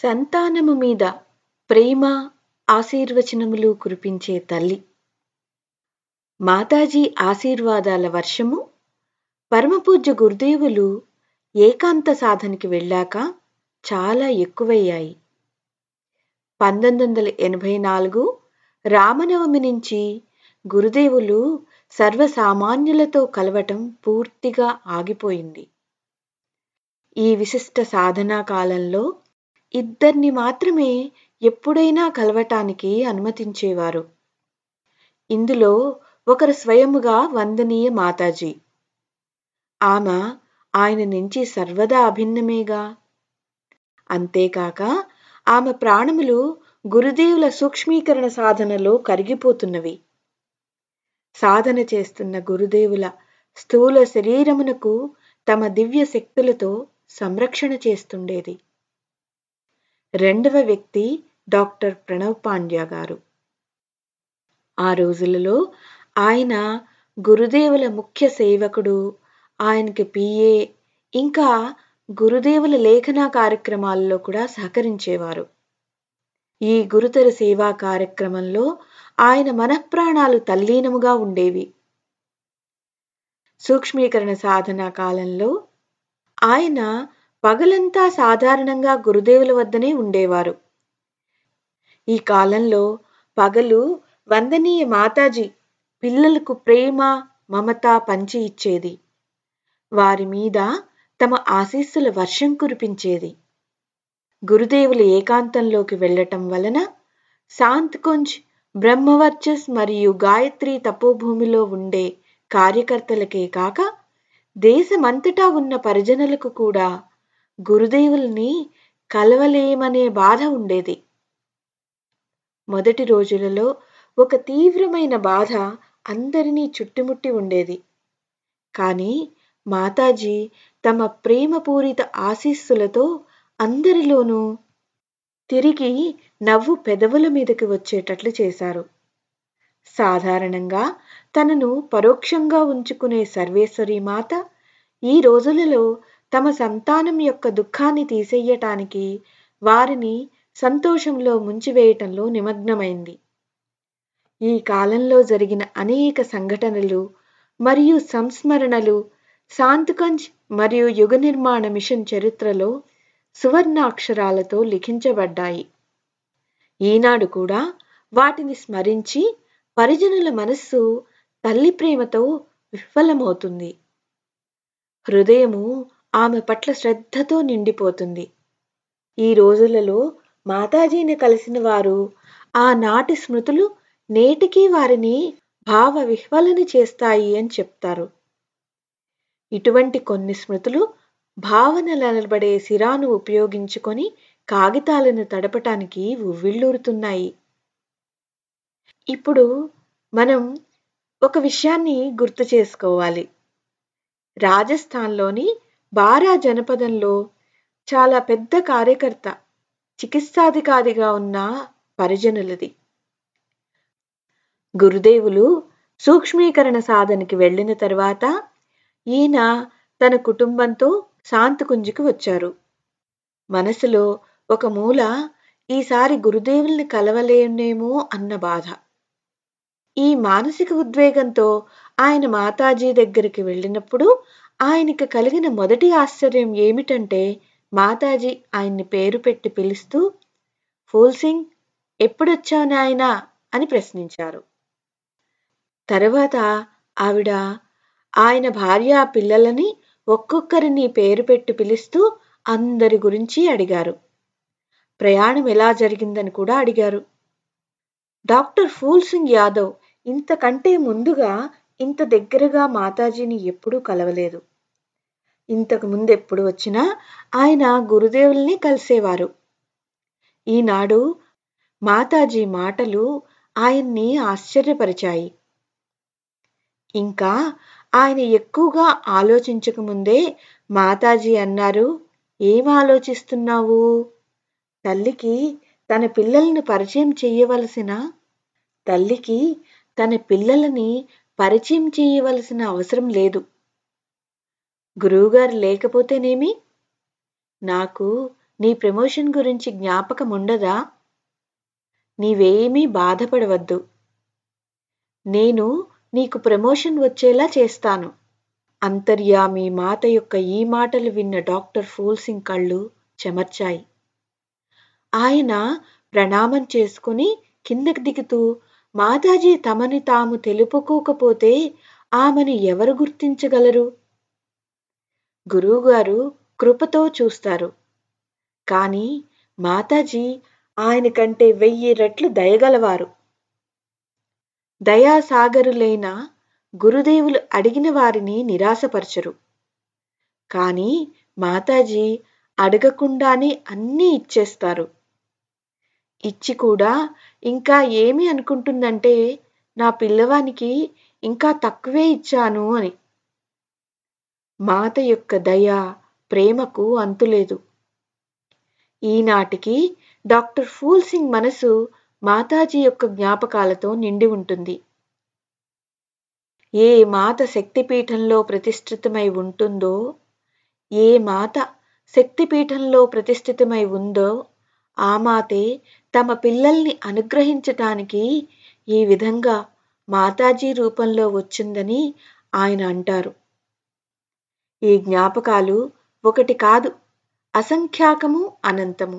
సంతానము మీద ప్రేమ ఆశీర్వచనములు కురిపించే తల్లి మాతాజీ ఆశీర్వాదాల వర్షము పరమపూజ్య గురుదేవులు ఏకాంత సాధనకి వెళ్ళాక చాలా ఎక్కువయ్యాయి పంతొమ్మిది వందల ఎనభై నాలుగు రామనవమి నుంచి గురుదేవులు సర్వసామాన్యులతో కలవటం పూర్తిగా ఆగిపోయింది ఈ విశిష్ట సాధనా కాలంలో ఇద్దరిని మాత్రమే ఎప్పుడైనా కలవటానికి అనుమతించేవారు ఇందులో ఒకరు స్వయముగా వందనీయ మాతాజీ ఆమె ఆయన నుంచి సర్వదా అభిన్నమేగా అంతేకాక ఆమె ప్రాణములు గురుదేవుల సూక్ష్మీకరణ సాధనలో కరిగిపోతున్నవి సాధన చేస్తున్న గురుదేవుల స్థూల శరీరమునకు తమ దివ్య శక్తులతో సంరక్షణ చేస్తుండేది రెండవ వ్యక్తి డాక్టర్ ప్రణవ్ పాండ్య గారు ఆ రోజులలో ఆయన గురుదేవుల ముఖ్య సేవకుడు ఆయనకి పిఏ ఇంకా గురుదేవుల లేఖనా కార్యక్రమాల్లో కూడా సహకరించేవారు ఈ గురుతర సేవా కార్యక్రమంలో ఆయన మనఃప్రాణాలు తల్లీనముగా ఉండేవి సూక్ష్మీకరణ సాధన కాలంలో ఆయన పగలంతా సాధారణంగా గురుదేవుల వద్దనే ఉండేవారు ఈ కాలంలో పగలు వందనీయ మాతాజీ పిల్లలకు ప్రేమ మమత పంచి ఇచ్చేది వారి మీద తమ ఆశీస్సుల వర్షం కురిపించేది గురుదేవులు ఏకాంతంలోకి వెళ్ళటం వలన శాంత్కుంజ్ బ్రహ్మవర్చస్ మరియు గాయత్రి తపోభూమిలో ఉండే కార్యకర్తలకే కాక దేశమంతటా ఉన్న పరిజనులకు కూడా గురుదేవుల్ని కలవలేమనే బాధ ఉండేది మొదటి రోజులలో ఒక తీవ్రమైన బాధ అందరినీ చుట్టుముట్టి ఉండేది కానీ మాతాజీ తమ ప్రేమపూరిత ఆశీస్సులతో అందరిలోనూ తిరిగి నవ్వు పెదవుల మీదకి వచ్చేటట్లు చేశారు సాధారణంగా తనను పరోక్షంగా ఉంచుకునే సర్వేశ్వరి మాత ఈ రోజులలో తమ సంతానం యొక్క దుఃఖాన్ని తీసేయటానికి వారిని సంతోషంలో ముంచివేయటంలో నిమగ్నమైంది ఈ కాలంలో జరిగిన అనేక సంఘటనలు మరియు సంస్మరణలు శాంతికంజ్ మరియు యుగ నిర్మాణ మిషన్ చరిత్రలో సువర్ణాక్షరాలతో లిఖించబడ్డాయి ఈనాడు కూడా వాటిని స్మరించి పరిజనుల మనస్సు తల్లి ప్రేమతో విఫలమవుతుంది హృదయము ఆమె పట్ల శ్రద్ధతో నిండిపోతుంది ఈ రోజులలో మాతాజీని కలిసిన వారు ఆనాటి స్మృతులు నేటికీ వారిని భావ విహ్వలన చేస్తాయి అని చెప్తారు ఇటువంటి కొన్ని స్మృతులు భావనలనబడే సిరాను ఉపయోగించుకొని కాగితాలను తడపటానికి ఉవ్విళ్ళూరుతున్నాయి ఇప్పుడు మనం ఒక విషయాన్ని గుర్తు చేసుకోవాలి రాజస్థాన్లోని బారా జనపదంలో చాలా పెద్ద కార్యకర్త చికిత్సాధికారిగా ఉన్న పరిజనులది గురుదేవులు సూక్ష్మీకరణ సాధనకి వెళ్ళిన తర్వాత ఈయన తన కుటుంబంతో శాంతకుంజికి వచ్చారు మనసులో ఒక మూల ఈసారి గురుదేవుల్ని కలవలేనేమో అన్న బాధ ఈ మానసిక ఉద్వేగంతో ఆయన మాతాజీ దగ్గరికి వెళ్ళినప్పుడు ఆయనకి కలిగిన మొదటి ఆశ్చర్యం ఏమిటంటే మాతాజీ ఆయన్ని పేరు పెట్టి పిలుస్తూ ఫూల్ సింగ్ ఎప్పుడొచ్చావు నాయనా అని ప్రశ్నించారు తర్వాత ఆవిడ ఆయన భార్య పిల్లలని ఒక్కొక్కరిని పేరు పెట్టి పిలుస్తూ అందరి గురించి అడిగారు ప్రయాణం ఎలా జరిగిందని కూడా అడిగారు డాక్టర్ ఫూల్ సింగ్ యాదవ్ ఇంతకంటే ముందుగా ఇంత దగ్గరగా మాతాజీని ఎప్పుడూ కలవలేదు ఇంతకు ముందు ఎప్పుడు వచ్చినా ఆయన గురుదేవుల్ని కలిసేవారు ఈనాడు మాతాజీ మాటలు ఆయన్ని ఆశ్చర్యపరిచాయి ఇంకా ఆయన ఎక్కువగా ఆలోచించకముందే మాతాజీ అన్నారు ఏం ఆలోచిస్తున్నావు తల్లికి తన పిల్లలను పరిచయం చేయవలసిన తల్లికి తన పిల్లలని పరిచయం చేయవలసిన అవసరం లేదు గురువుగారు లేకపోతేనేమి నాకు నీ ప్రమోషన్ గురించి జ్ఞాపకం ఉండదా నీవేమీ బాధపడవద్దు నేను నీకు ప్రమోషన్ వచ్చేలా చేస్తాను అంతర్యామి మాత యొక్క ఈ మాటలు విన్న డాక్టర్ ఫూల్ సింగ్ కళ్ళు చెమర్చాయి ఆయన ప్రణామం చేసుకుని కిందకి దిగుతూ మాతాజీ తమని తాము తెలుపుకోకపోతే ఆమెను ఎవరు గుర్తించగలరు గురువుగారు కృపతో చూస్తారు కానీ మాతాజీ ఆయన కంటే వెయ్యి రెట్లు దయగలవారు దయాసాగరులైన గురుదేవులు అడిగిన వారిని నిరాశపరచరు కానీ మాతాజీ అడగకుండానే అన్నీ ఇచ్చేస్తారు ఇచ్చి కూడా ఇంకా ఏమి అనుకుంటుందంటే నా పిల్లవానికి ఇంకా తక్కువే ఇచ్చాను అని మాత యొక్క దయ ప్రేమకు అంతులేదు ఈనాటికి డాక్టర్ ఫూల్ సింగ్ మనసు మాతాజీ యొక్క జ్ఞాపకాలతో నిండి ఉంటుంది ఏ మాత శక్తిపీఠంలో ప్రతిష్ఠితమై ఉంటుందో ఏ మాత శక్తిపీఠంలో ప్రతిష్ఠితమై ఉందో ఆ మాతే తమ పిల్లల్ని అనుగ్రహించటానికి ఈ విధంగా మాతాజీ రూపంలో వచ్చిందని ఆయన అంటారు ఈ జ్ఞాపకాలు ఒకటి కాదు అసంఖ్యాకము అనంతము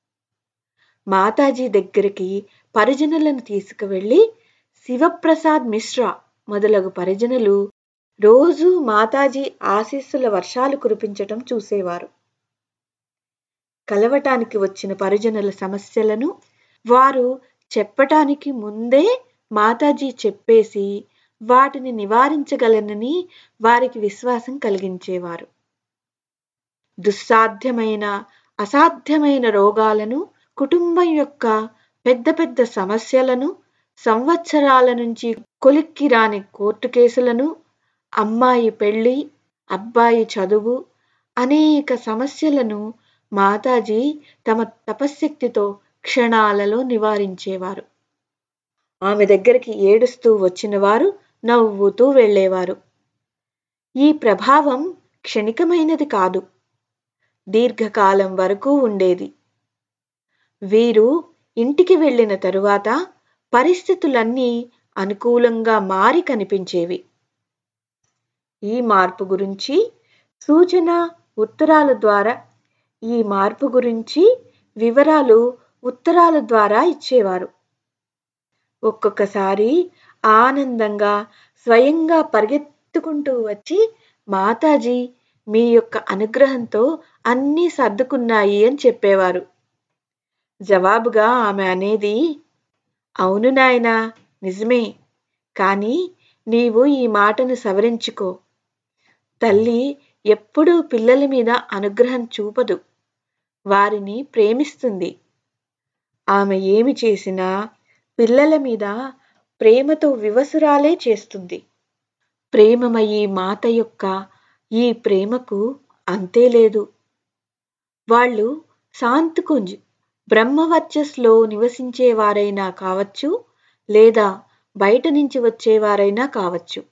మాతాజీ దగ్గరికి పరిజనులను తీసుకువెళ్ళి శివప్రసాద్ మిశ్రా మొదలగు పరిజనులు రోజూ మాతాజీ ఆశీస్సుల వర్షాలు కురిపించటం చూసేవారు కలవటానికి వచ్చిన పరిజనుల సమస్యలను వారు చెప్పటానికి ముందే మాతాజీ చెప్పేసి వాటిని నివారించగలనని వారికి విశ్వాసం కలిగించేవారు దుస్సాధ్యమైన అసాధ్యమైన రోగాలను కుటుంబం యొక్క పెద్ద పెద్ద సమస్యలను సంవత్సరాల నుంచి కొలిక్కి రాని కోర్టు కేసులను అమ్మాయి పెళ్లి అబ్బాయి చదువు అనేక సమస్యలను మాతాజీ తమ తపశ్శక్తితో క్షణాలలో నివారించేవారు ఆమె దగ్గరికి ఏడుస్తూ వచ్చిన వారు నవ్వుతూ వెళ్ళేవారు ఈ ప్రభావం క్షణికమైనది కాదు దీర్ఘకాలం వరకు ఉండేది వీరు ఇంటికి వెళ్ళిన తరువాత పరిస్థితులన్నీ అనుకూలంగా మారి కనిపించేవి ఈ మార్పు గురించి సూచన ఉత్తరాల ద్వారా ఈ మార్పు గురించి వివరాలు ఉత్తరాల ద్వారా ఇచ్చేవారు ఒక్కొక్కసారి ఆనందంగా స్వయంగా పరిగెత్తుకుంటూ వచ్చి మాతాజీ మీ యొక్క అనుగ్రహంతో అన్నీ సర్దుకున్నాయి అని చెప్పేవారు జవాబుగా ఆమె అనేది అవును నాయనా నిజమే కానీ నీవు ఈ మాటను సవరించుకో తల్లి ఎప్పుడూ పిల్లల మీద అనుగ్రహం చూపదు వారిని ప్రేమిస్తుంది ఆమె ఏమి చేసినా పిల్లల మీద ప్రేమతో వివసురాలే చేస్తుంది ప్రేమమయీ మాత యొక్క ఈ ప్రేమకు అంతే లేదు వాళ్ళు శాంతికుంజ్ బ్రహ్మవర్చస్లో నివసించేవారైనా కావచ్చు లేదా బయట నుంచి వచ్చేవారైనా కావచ్చు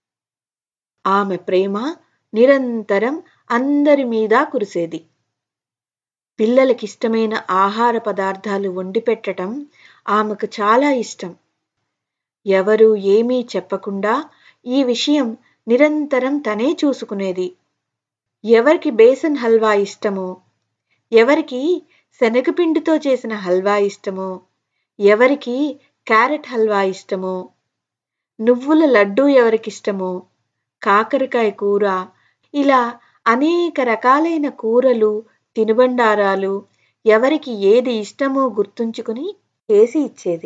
ఆమె ప్రేమ నిరంతరం అందరి మీద కురిసేది పిల్లలకిష్టమైన ఆహార పదార్థాలు వండి పెట్టడం ఆమెకు చాలా ఇష్టం ఎవరు ఏమీ చెప్పకుండా ఈ విషయం నిరంతరం తనే చూసుకునేది ఎవరికి బేసన్ హల్వా ఇష్టమో ఎవరికి శనగపిండితో చేసిన హల్వా ఇష్టమో ఎవరికి క్యారెట్ హల్వా ఇష్టమో నువ్వుల లడ్డూ ఎవరికిష్టమో కాకరకాయ కూర ఇలా అనేక రకాలైన కూరలు తినుబండారాలు ఎవరికి ఏది ఇష్టమో గుర్తుంచుకుని చేసి ఇచ్చేది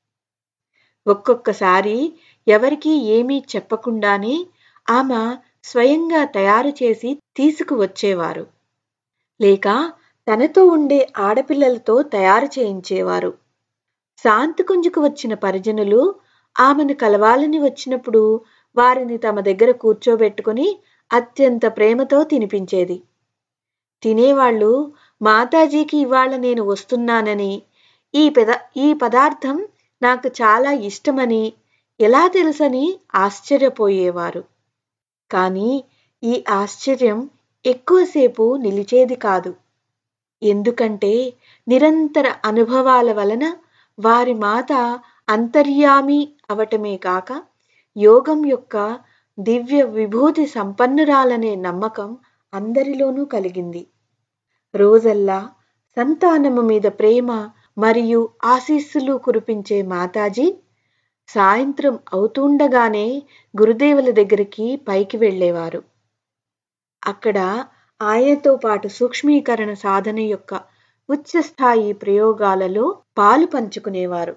ఒక్కొక్కసారి ఎవరికీ ఏమీ చెప్పకుండానే ఆమె స్వయంగా తయారు చేసి తీసుకువచ్చేవారు లేక తనతో ఉండే ఆడపిల్లలతో తయారు చేయించేవారు శాంతికుంజుకు వచ్చిన పరిజనులు ఆమెను కలవాలని వచ్చినప్పుడు వారిని తమ దగ్గర కూర్చోబెట్టుకుని అత్యంత ప్రేమతో తినిపించేది తినేవాళ్ళు మాతాజీకి ఇవాళ నేను వస్తున్నానని ఈ పెద ఈ పదార్థం నాకు చాలా ఇష్టమని ఎలా తెలుసని ఆశ్చర్యపోయేవారు కానీ ఈ ఆశ్చర్యం ఎక్కువసేపు నిలిచేది కాదు ఎందుకంటే నిరంతర అనుభవాల వలన వారి మాత అంతర్యామి అవటమే కాక యోగం యొక్క దివ్య విభూతి సంపన్నురాలనే నమ్మకం అందరిలోనూ కలిగింది రోజల్లా సంతానము మీద ప్రేమ మరియు ఆశీస్సులు కురిపించే మాతాజీ సాయంత్రం అవుతుండగానే గురుదేవుల దగ్గరికి పైకి వెళ్ళేవారు అక్కడ ఆయనతో పాటు సూక్ష్మీకరణ సాధన యొక్క ఉచ్చస్థాయి ప్రయోగాలలో పాలు పంచుకునేవారు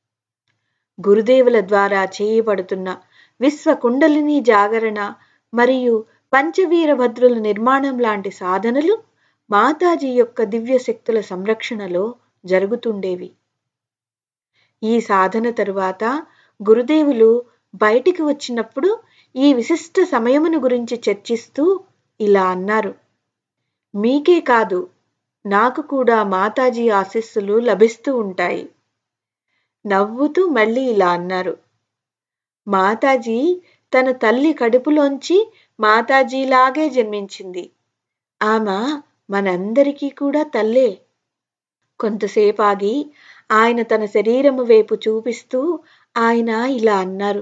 గురుదేవుల ద్వారా చేయబడుతున్న విశ్వ కుండలిని జాగరణ మరియు పంచవీరభద్రుల నిర్మాణం లాంటి సాధనలు మాతాజీ యొక్క దివ్య శక్తుల సంరక్షణలో జరుగుతుండేవి ఈ సాధన తరువాత గురుదేవులు బయటికి వచ్చినప్పుడు ఈ విశిష్ట సమయమును గురించి చర్చిస్తూ ఇలా అన్నారు మీకే కాదు నాకు కూడా మాతాజీ ఆశీస్సులు లభిస్తూ ఉంటాయి నవ్వుతూ మళ్ళీ ఇలా అన్నారు మాతాజీ తన తల్లి కడుపులోంచి మాతాజీలాగే జన్మించింది ఆమె మనందరికీ కూడా తల్లే కొంతసేపు ఆగి ఆయన తన శరీరము వైపు చూపిస్తూ ఆయన ఇలా అన్నారు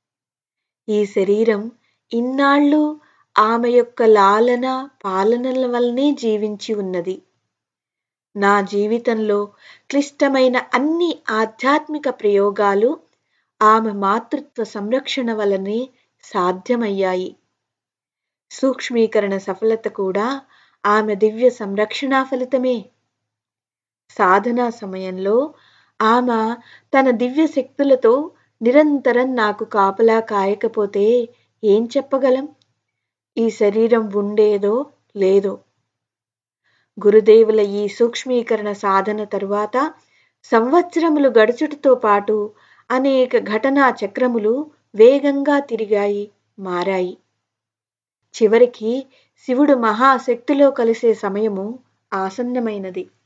ఈ శరీరం ఇన్నాళ్ళు ఆమె యొక్క లాలన పాలనల వల్లనే జీవించి ఉన్నది నా జీవితంలో క్లిష్టమైన అన్ని ఆధ్యాత్మిక ప్రయోగాలు ఆమె మాతృత్వ సంరక్షణ వలనే సాధ్యమయ్యాయి సూక్ష్మీకరణ సఫలత కూడా ఆమె దివ్య సంరక్షణ ఫలితమే సాధనా సమయంలో ఆమె తన దివ్య శక్తులతో నిరంతరం నాకు కాపలా కాయకపోతే ఏం చెప్పగలం ఈ శరీరం ఉండేదో లేదో గురుదేవుల ఈ సూక్ష్మీకరణ సాధన తరువాత సంవత్సరములు గడుచుటతో పాటు అనేక ఘటనా చక్రములు వేగంగా తిరిగాయి మారాయి చివరికి శివుడు మహాశక్తిలో కలిసే సమయము ఆసన్నమైనది